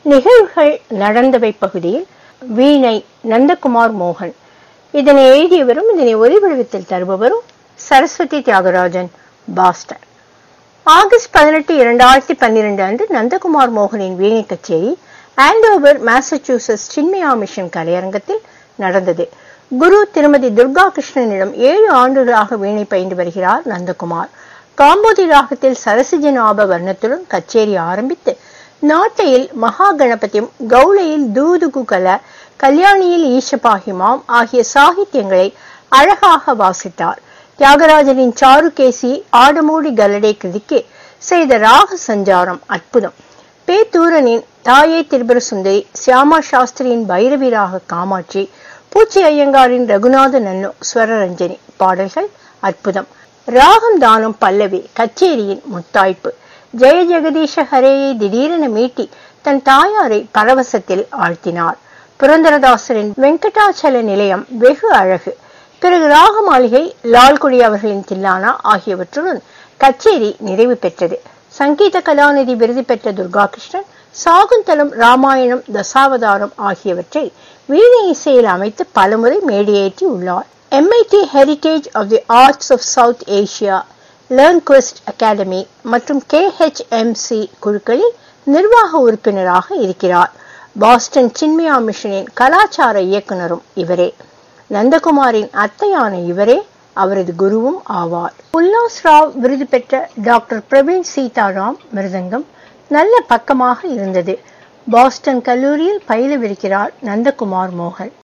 நிகழ்வுகள் நடந்தவை பகுதியில் வீணை நந்தகுமார் மோகன் இதனை எழுதியவரும் இதனை ஒலிவடிவத்தில் தருபவரும் சரஸ்வதி தியாகராஜன் பாஸ்டன் ஆகஸ்ட் பதினெட்டு இரண்டாயிரத்தி பன்னிரண்டு அன்று நந்தகுமார் மோகனின் வீணை கச்சேரி ஆண்டோவர் மாசச்சூசஸ் சின்மயா மிஷன் கலையரங்கத்தில் நடந்தது குரு திருமதி துர்கா கிருஷ்ணனிடம் ஏழு ஆண்டுகளாக வீணை பயின்று வருகிறார் நந்தகுமார் காம்போதி ராகத்தில் சரசிஜனாப வர்ணத்துடன் கச்சேரி ஆரம்பித்து நாட்டையில் மகா கணபதியும் கௌளையில் தூதுகுகல கல்யாணியில் ஈஷபாகிமாம் ஆகிய சாகித்யங்களை அழகாக வாசித்தார் தியாகராஜனின் சாருகேசி ஆடமூடி கலடே கிருதிக்கு செய்த ராக சஞ்சாரம் அற்புதம் பேத்தூரனின் தாயே திரிபுர சுந்தரி சியாமா சாஸ்திரியின் பைரவி ராக காமாட்சி பூச்சி ஐயங்காரின் ரகுநாத நன்னு ஸ்வரரஞ்சனி பாடல்கள் அற்புதம் ராகம் தானம் பல்லவி கச்சேரியின் முத்தாய்ப்பு ஜெய ஜெகதீஷ ஹரேயை திடீரென மீட்டி தன் தாயாரை பரவசத்தில் ஆழ்த்தினார் புரந்தரதாசரின் வெங்கடாச்சல நிலையம் வெகு அழகு பிறகு ராக மாளிகை லால்குடி அவர்களின் தில்லானா ஆகியவற்றுடன் கச்சேரி நிறைவு பெற்றது சங்கீத கலாநிதி விருது பெற்ற துர்கா கிருஷ்ணன் சாகுந்தலம் ராமாயணம் தசாவதாரம் ஆகியவற்றை வீணை இசையில் அமைத்து பலமுறை மேடையேற்றி உள்ளார் MIT heritage of the arts of South Asia LearnQuest academy மற்றும் கேஹெச்எம்சி குழுக்களில் நிர்வாக உறுப்பினராக இருக்கிறார் பாஸ்டன் சின்மயா மிஷனின் கலாச்சார இயக்குனரும் இவரே நந்தகுமாரின் அத்தையான இவரே அவரது குருவும் ஆவார் உல்லாஸ் ராவ் விருது பெற்ற டாக்டர் பிரவீன் சீதாராம் மிருதங்கம் நல்ல பக்கமாக இருந்தது பாஸ்டன் கல்லூரியில் பயிலவிருக்கிறார் நந்தகுமார் மோகன்